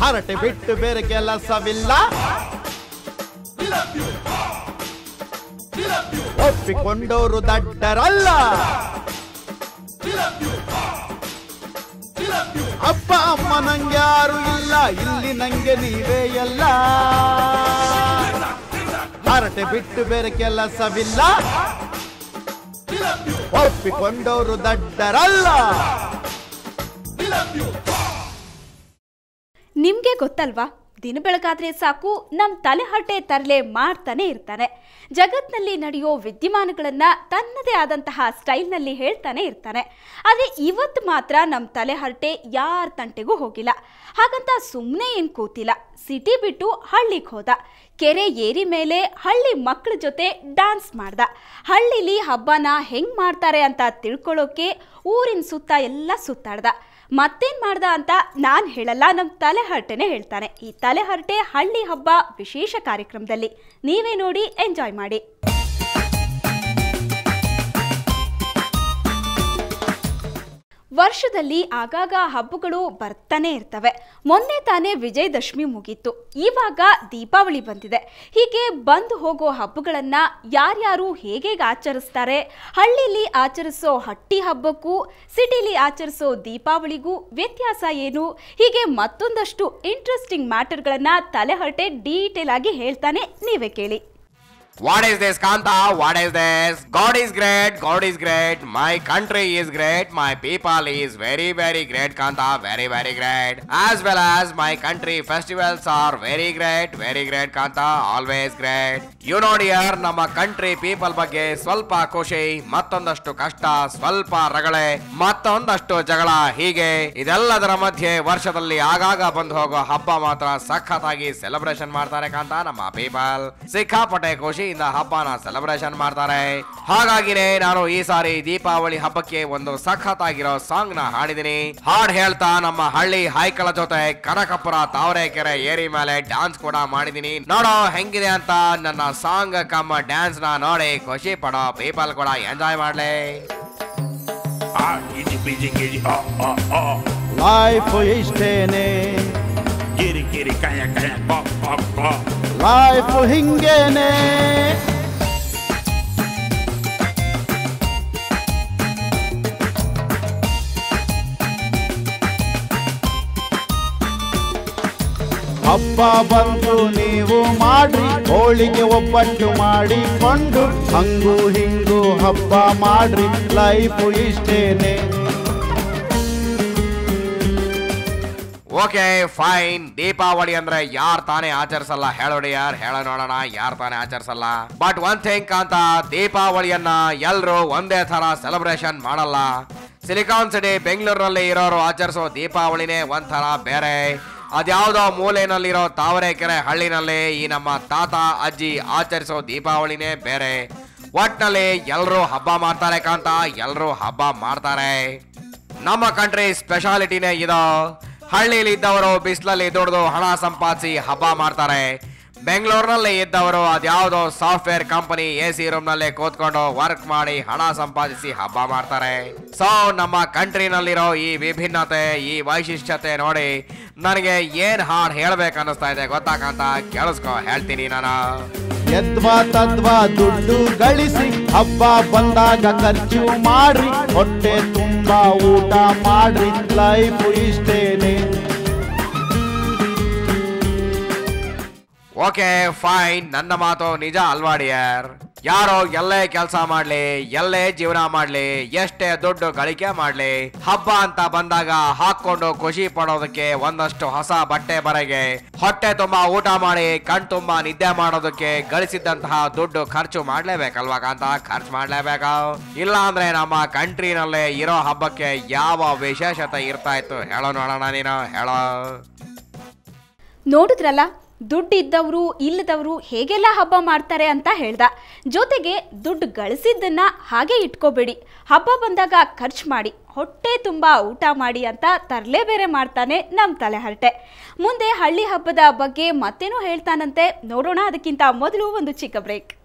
ಹರಟೆ ಬಿಟ್ಟು ಬೇರೆ ಕೆಲಸವಿಲ್ಲ ಒಪ್ಪಿಕೊಂಡವರು ದಡ್ಡರಲ್ಲ ಅಪ್ಪ ಅಮ್ಮ ನಂಗೆ ಯಾರು ಇಲ್ಲ ಇಲ್ಲಿ ನಂಗೆ ನೀವೇ ಎಲ್ಲ ಹರಟೆ ಬಿಟ್ಟು ಬೇರೆ ಕೆಲಸವಿಲ್ಲ ಒಪ್ಪಿಕೊಂಡವರು ದಡ್ಡರಲ್ಲ ನಿಮಗೆ ಗೊತ್ತಲ್ವಾ ದಿನ ಬೆಳಗಾದ್ರೆ ಸಾಕು ನಮ್ಮ ತಲೆಹರಟೆ ತರಲೆ ಮಾಡ್ತಾನೆ ಇರ್ತಾನೆ ಜಗತ್ನಲ್ಲಿ ನಡೆಯೋ ವಿದ್ಯಮಾನಗಳನ್ನ ತನ್ನದೇ ಆದಂತಹ ಸ್ಟೈಲ್ನಲ್ಲಿ ಹೇಳ್ತಾನೆ ಇರ್ತಾನೆ ಆದರೆ ಇವತ್ತು ಮಾತ್ರ ನಮ್ಮ ತಲೆಹರಟೆ ಯಾರ ತಂಟೆಗೂ ಹೋಗಿಲ್ಲ ಹಾಗಂತ ಸುಮ್ಮನೆ ಏನು ಕೂತಿಲ್ಲ ಸಿಟಿ ಬಿಟ್ಟು ಹಳ್ಳಿಗೆ ಹೋದ ಕೆರೆ ಏರಿ ಮೇಲೆ ಹಳ್ಳಿ ಮಕ್ಕಳ ಜೊತೆ ಡ್ಯಾನ್ಸ್ ಮಾಡ್ದ ಹಳ್ಳಿಲಿ ಹಬ್ಬನ ಹೆಂಗ್ ಮಾಡ್ತಾರೆ ಅಂತ ತಿಳ್ಕೊಳ್ಳೋಕೆ ಊರಿನ ಸುತ್ತ ಎಲ್ಲ ಸುತ್ತಾಡ್ದ ಮತ್ತೇನ್ ಮಾಡ್ದ ಅಂತ ನಾನು ಹೇಳಲ್ಲ ನಮ್ಮ ತಲೆಹರಟೆನೆ ಹೇಳ್ತಾನೆ ಈ ತಲೆಹರಟೆ ಹಳ್ಳಿ ಹಬ್ಬ ವಿಶೇಷ ಕಾರ್ಯಕ್ರಮದಲ್ಲಿ ನೀವೇ ನೋಡಿ ಎಂಜಾಯ್ ಮಾಡಿ ವರ್ಷದಲ್ಲಿ ಆಗಾಗ ಹಬ್ಬಗಳು ಬರ್ತಾನೆ ಇರ್ತವೆ ಮೊನ್ನೆ ತಾನೇ ವಿಜಯದಶಮಿ ಮುಗೀತು ಇವಾಗ ದೀಪಾವಳಿ ಬಂದಿದೆ ಹೀಗೆ ಬಂದು ಹೋಗೋ ಹಬ್ಬಗಳನ್ನ ಯಾರ್ಯಾರು ಹೇಗೆ ಆಚರಿಸ್ತಾರೆ ಹಳ್ಳಿಲಿ ಆಚರಿಸೋ ಹಟ್ಟಿ ಹಬ್ಬಕ್ಕೂ ಸಿಟಿಲಿ ಆಚರಿಸೋ ದೀಪಾವಳಿಗೂ ವ್ಯತ್ಯಾಸ ಏನು ಹೀಗೆ ಮತ್ತೊಂದಷ್ಟು ಇಂಟ್ರೆಸ್ಟಿಂಗ್ ಮ್ಯಾಟರ್ಗಳನ್ನ ತಲೆಹರಟೆ ಡೀಟೇಲ್ ಆಗಿ ಹೇಳ್ತಾನೆ ನೀವೇ ಕೇಳಿ What is this, Kanta? What is this? God is great. God is great. My country is great. My people is very, very great, Kanta. Very, very great. As well as my country festivals are very great. Very great, Kanta. Always great. You know, dear, ನಮ್ಮ country people ಬಗ್ಗೆ ಸ್ವಲ್ಪ ಖುಷಿ ಮತ್ತೊಂದಷ್ಟು ಕಷ್ಟ ಸ್ವಲ್ಪ ರಗಳೆ ಮತ್ತೊಂದಷ್ಟು ಜಗಳ ಹೀಗೆ ಇದೆಲ್ಲದರ ಮಧ್ಯೆ ವರ್ಷದಲ್ಲಿ ಆಗಾಗ ಬಂದು ಹೋಗೋ ಹಬ್ಬ ಮಾತ್ರ ಸಖತ್ತಾಗಿ ಸೆಲೆಬ್ರೇಷನ್ ಮಾಡ್ತಾರೆ ಕಾಂತ ನಮ್ಮ ಪೀಪಲ್ ಸಿಕ್ಕಾಪಟ್ಟೆ ಖುಷಿಯಿಂದ ಹಬ್ಬನ ಸೆಲೆಬ್ರೇಷನ್ ಮಾಡ್ತಾರೆ ಹಾಗಾಗಿನೇ ನಾನು ಈ ಸಾರಿ ದೀಪಾವಳಿ ಹಬ್ಬಕ್ಕೆ ಒಂದು ಸಖತ್ತಾಗಿರೋ ಸಾಂಗ್ ನ ಹಾಡಿದೀನಿ ಹಾಡ್ ಹೇಳ್ತಾ ನಮ್ಮ ಹಳ್ಳಿ ಹೈಕಳ ಜೊತೆ ಕನಕಪುರ ತಾವರೆಕೆರೆ ಏರಿ ಮೇಲೆ ಡ್ಯಾನ್ಸ್ ಕೂಡ ಮಾಡಿದೀನಿ ನೋಡೋ ಹೆಂಗಿದೆ ಅಂತ ನನ್ನ ಸಾಂಗ್ ಕಮ್ಮ ಡ್ಯಾನ್ಸ್ ನ ನೋಡಿ ಖುಷಿ ಪಡೋ ಪೀಪಲ್ ಕೂಡ ಎಂಜಾಯ್ ಮಾಡ್ಲಿ Ah, giddy, giddy, giddy, oh, oh, oh. Life ಇಷ್ಟೇನೆ Giddy, giddy, kaya, kaya, oh, oh, oh. Life ಹಿಂಗೇನೆ ಹಬ್ಬ ಬಂದು ನೀವು ಮಾಡ್ರಿ ಹೋಳಿಗೆ ಒಬ್ಬಟ್ಟು ಮಾಡಿಕೊಂಡು ಹಂಗು ಹಿಂಗು ಹಬ್ಬ ಮಾಡ್ರಿ ಲೈಫ್ ಇಷ್ಟೇನೆ ಓಕೆ ಫೈನ್ ದೀಪಾವಳಿ ಅಂದ್ರೆ ಯಾರ್ ತಾನೇ ಆಚರಿಸಲ್ಲ ಹೇಳೋಡಿ ಯಾರ್ ಹೇಳ ನೋಡೋಣ ಯಾರ್ ತಾನೇ ಆಚರಿಸಲ್ಲ ಬಟ್ ಒನ್ ಥಿಂಗ್ ಅಂತ ದೀಪಾವಳಿಯನ್ನ ಎಲ್ರು ಒಂದೇ ತರ ಸೆಲೆಬ್ರೇಷನ್ ಮಾಡಲ್ಲ ಸಿಲಿಕಾನ್ ಸಿಟಿ ಬೆಂಗಳೂರಿನಲ್ಲಿ ಇರೋರು ಆಚರಿಸೋ ದೀಪಾವಳಿನೇ ಒಂಥರ ಬೇರೆ ಅದ್ಯಾವುದೋ ಮೂಲೆನಲ್ಲಿರೋ ತಾವರೆಕೆರೆ ಹಳ್ಳಿನಲ್ಲಿ ಈ ನಮ್ಮ ತಾತ ಅಜ್ಜಿ ಆಚರಿಸೋ ದೀಪಾವಳಿನೇ ಬೇರೆ ಒಟ್ನಲ್ಲಿ ಎಲ್ರು ಹಬ್ಬ ಮಾಡ್ತಾರೆ ಕಾಂತ ಎಲ್ರು ಹಬ್ಬ ಮಾಡ್ತಾರೆ ನಮ್ಮ ಕಂಟ್ರಿ ಸ್ಪೆಷಾಲಿಟಿನೇ ಇದು ಹಳ್ಳಿಲಿ ಇದ್ದವರು ಬಿಸಿಲಲ್ಲಿ ದುಡಿದು ಹಣ ಸಂಪಾದಿಸಿ ಹಬ್ಬ ಮಾಡ್ತಾರೆ ಬೆಂಗಳೂರಿನಲ್ಲಿ ಇದ್ದವರು ಅದ್ಯಾವುದೋ ಸಾಫ್ಟ್ವೇರ್ ಕಂಪನಿ ಎ ಸಿ ರೂಮ್ನಲ್ಲಿ ಕೂತ್ಕೊಂಡು ವರ್ಕ್ ಮಾಡಿ ಹಣ ಸಂಪಾದಿಸಿ ಹಬ್ಬ ಮಾಡ್ತಾರೆ ಸೊ ನಮ್ಮ ಕಂಟ್ರಿನಲ್ಲಿರೋ ಈ ವಿಭಿನ್ನತೆ ಈ ವೈಶಿಷ್ಟ್ಯತೆ ನೋಡಿ ನನಗೆ ಏನ್ ಹಾಡು ಹೇಳ್ಬೇಕು ಅನ್ನಿಸ್ತಾ ಇದೆ ಗೊತ್ತಾಕಂತ ಕೇಳಿಸ್ಕೊ ಹೇಳ್ತೀನಿ ನಾನು ಯದ್ವಾ ತದ್ವಾ ದುಡ್ಡು ಗಳಿಸಿ ಹಬ್ಬ ಬಂದಾಗ ಖರ್ಚು ಮಾಡ್ರಿ ಹೊಟ್ಟೆ ತುಂಬಾ ಊಟ ಮಾಡ್ರಿ ಲೈಫ್ ಇಷ್ಟೇನೆ ಓಕೆ ಫೈನ್ ನನ್ನ ಮಾತು ನಿಜ ಅಲ್ವಾ ಡಿಯರ್ ಯಾರೋ ಎಲ್ಲೇ ಕೆಲಸ ಮಾಡ್ಲಿ ಎಲ್ಲೇ ಜೀವನ ಮಾಡ್ಲಿ ಎಷ್ಟೇ ದುಡ್ಡು ಗಳಿಕೆ ಮಾಡ್ಲಿ ಹಬ್ಬ ಅಂತ ಬಂದಾಗ ಹಾಕೊಂಡು ಖುಷಿ ಪಡೋದಕ್ಕೆ ಒಂದಷ್ಟು ಹೊಸ ಬಟ್ಟೆ ಬರೆಗೆ ಹೊಟ್ಟೆ ತುಂಬಾ ಊಟ ಮಾಡಿ ಕಣ್ ತುಂಬಾ ನಿದ್ದೆ ಮಾಡೋದಕ್ಕೆ ಗಳಿಸಿದಂತಹ ದುಡ್ಡು ಖರ್ಚು ಮಾಡ್ಲೇಬೇಕಲ್ವಾ ಕಾಂತ ಖರ್ಚು ಮಾಡ್ಲೇಬೇಕು ಇಲ್ಲ ಅಂದ್ರೆ ನಮ್ಮ ಕಂಟ್ರಿನಲ್ಲೇ ಇರೋ ಹಬ್ಬಕ್ಕೆ ಯಾವ ವಿಶೇಷತೆ ಇರ್ತಾ ಇತ್ತು ಹೇಳೋ ನೋಡೋಣ ನೀನು ಹೇಳೋ ನೋಡಿದ್ರಲ್ಲ ದುಡ್ಡಿದ್ದವರು ಇಲ್ಲದವರು ಹೇಗೆಲ್ಲ ಹಬ್ಬ ಮಾಡ್ತಾರೆ ಅಂತ ಹೇಳ್ದ ಜೊತೆಗೆ ದುಡ್ಡು ಗಳಿಸಿದ್ದನ್ನ ಹಾಗೆ ಇಟ್ಕೋಬೇಡಿ ಹಬ್ಬ ಬಂದಾಗ ಖರ್ಚು ಮಾಡಿ ಹೊಟ್ಟೆ ತುಂಬ ಊಟ ಮಾಡಿ ಅಂತ ತರಲೇ ಬೇರೆ ಮಾಡ್ತಾನೆ ನಮ್ಮ ತಲೆಹರಟೆ ಮುಂದೆ ಹಳ್ಳಿ ಹಬ್ಬದ ಬಗ್ಗೆ ಮತ್ತೇನೋ ಹೇಳ್ತಾನಂತೆ ನೋಡೋಣ ಅದಕ್ಕಿಂತ ಮೊದಲು ಒಂದು ಚಿಕ್ಕ ಬ್ರೇಕ್